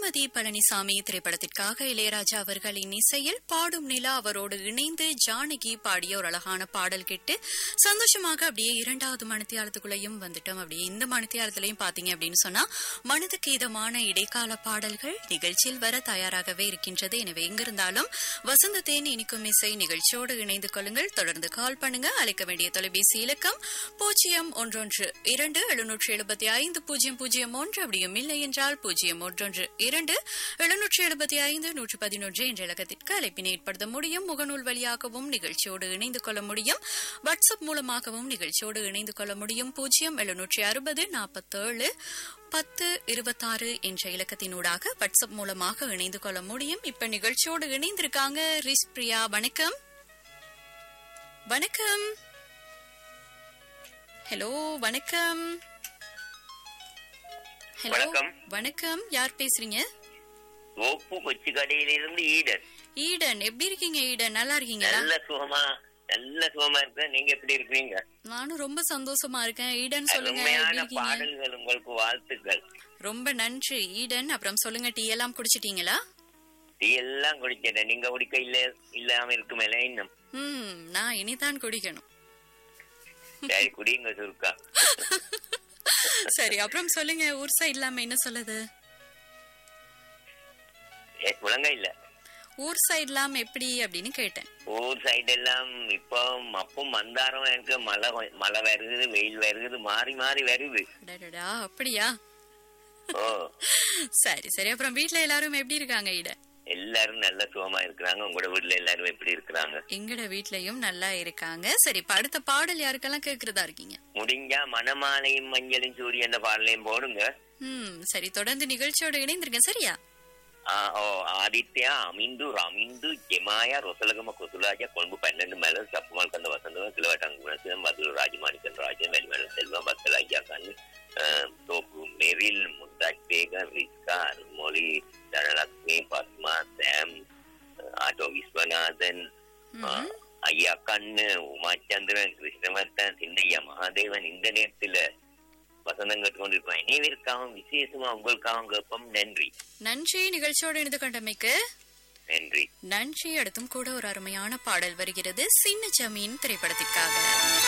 பார்வதி பழனிசாமி திரைப்படத்திற்காக இளையராஜா அவர்களின் இசையில் பாடும் நிலா அவரோடு இணைந்து ஜானகி பாடிய ஒரு அழகான பாடல் கேட்டு சந்தோஷமாக அப்படியே இரண்டாவது மணித்தியாலத்துக்குள்ளேயும் வந்துட்டோம் அப்படியே இந்த மணித்தியாலத்திலையும் பாத்தீங்க அப்படின்னு சொன்னா மனதுக்கு இதமான இடைக்கால பாடல்கள் நிகழ்ச்சியில் வர தயாராகவே இருக்கின்றது எனவே எங்கிருந்தாலும் வசந்தத்தேன் இனிக்கும் இசை நிகழ்ச்சியோடு இணைந்து கொள்ளுங்கள் தொடர்ந்து கால் பண்ணுங்க அழைக்க வேண்டிய தொலைபேசி இலக்கம் பூஜ்ஜியம் ஒன்றொன்று இரண்டு எழுநூற்றி எழுபத்தி ஐந்து பூஜ்ஜியம் பூஜ்ஜியம் ஒன்று அப்படியும் இல்லை என்றால் பூஜ்ஜியம் ஒன்றொன்று இரண்டு எழுநூற்றி எழுபத்தி ஐந்து நூற்றி பதினொன்று என்ற இலக்கத்திற்கு அழைப்பினை ஏற்படுத்த முடியும் முகநூல் வழியாகவும் நிகழ்ச்சியோடு இணைந்து கொள்ள முடியும் வாட்ஸ்அப் மூலமாகவும் நிகழ்ச்சியோடு இணைந்து கொள்ள முடியும் பூஜ்ஜியம் எழுநூற்றி அறுபது நாற்பத்தேழு பத்து இருபத்தாறு என்ற இலக்கத்தினூடாக வாட்ஸ்அப் மூலமாக இணைந்து கொள்ள முடியும் இப்ப நிகழ்ச்சியோடு இணைந்திருக்காங்க ரிஸ் பிரியா வணக்கம் வணக்கம் ஹலோ வணக்கம் ஹலோ வணக்கம். வணக்கம் யார் பேசுறீங்க ஓப்பு கொச்சி கடையிலிருந்து ஈடன் ஈடன் எப்படி இருக்கீங்க ஈடன் நல்லா இருக்கீங்களா நல்ல சுகமா நல்ல சுகமா இருக்கு நீங்க எப்படி இருக்கீங்க நானும் ரொம்ப சந்தோஷமா இருக்கேன் ஈடன் சொல்லுங்க எப்படி அருமையான இருக்கீங்க பாடல்கள் உங்களுக்கு வாழ்த்துக்கள் ரொம்ப நன்றி ஈடன் அப்புறம் சொல்லுங்க டீ எல்லாம் குடிச்சிட்டீங்களா டீ எல்லாம் குடிச்சிட்டேன் நீங்க குடிக்க இல்ல இல்லாம இருக்குமே இன்னும் ம் நான் இனிதான் குடிக்கணும் சரி குடிங்க சுருக்கா சரி அப்புறம் சொல்லுங்க ஊர் சைடு இல்லாம என்ன சொல்லுது ஏ, முழங்க இல்ல ஊர் சைடு இல்லாம எப்படி அப்படின்னு கேட்டேன் ஊர் சைடு எல்லாம் இப்போ அப்பும் மந்தாரம் எனக்கு மழை கொ- மழை வருகுது வெயில் வருகுது மாறி மாறி வருது அடடடா அப்படியா ஓ சரி சரி அப்புறம் வீட்ல எல்லாரும் எப்படி இருக்காங்க ஈடன் எல்லாரும் நல்ல சுகமா இருக்கிறாங்க உங்களோட வீட்டுல எல்லாரும் எப்படி இருக்கிறாங்க எங்கட வீட்லயும் நல்லா இருக்காங்க சரி இப்ப அடுத்த பாடல் யாருக்கெல்லாம் கேக்குறதா இருக்கீங்க முடிஞ்சா மணமாலையும் மஞ்சளும் சூரியன் பாடலையும் போடுங்க ம் சரி தொடர்ந்து நிகழ்ச்சியோட இணைந்திருங்க சரியா ఆ, ఓ ఆదిత్య అమిందు రమిందు జమాయ రొసలగమ కుసులాజ కొనుగు పన్నెండు మేళ సప్పమల్ కంద వసంతం కిలవటం మధులు రాజమాణికన్ రాజ మెలిమెల సెల్వ బత్తలయ్య కానీ తోపు మెరిల్ ముద్దాజ్ బేగ రిస్కా అరుమొళి ధనలక్ష్మి పద్మ శామ్ ఆటో విశ్వనాథన్ ஐயா கண்ணு உமாச்சந்திரன் கிருஷ்ணவர்த்தன் சின்னையா மகாதேவன் இந்த நேரத்துல வசந்தம் கேட்டுக்கொண்டிருப்பான் இனிவிற்காகவும் விசேஷமா உங்களுக்காகவும் கேட்போம் நன்றி நன்றி நிகழ்ச்சியோடு இணைந்து கொண்டமைக்கு நன்றி நன்றி அடுத்தும் கூட ஒரு அருமையான பாடல் வருகிறது சின்ன ஜமீன் திரைப்படத்திற்காக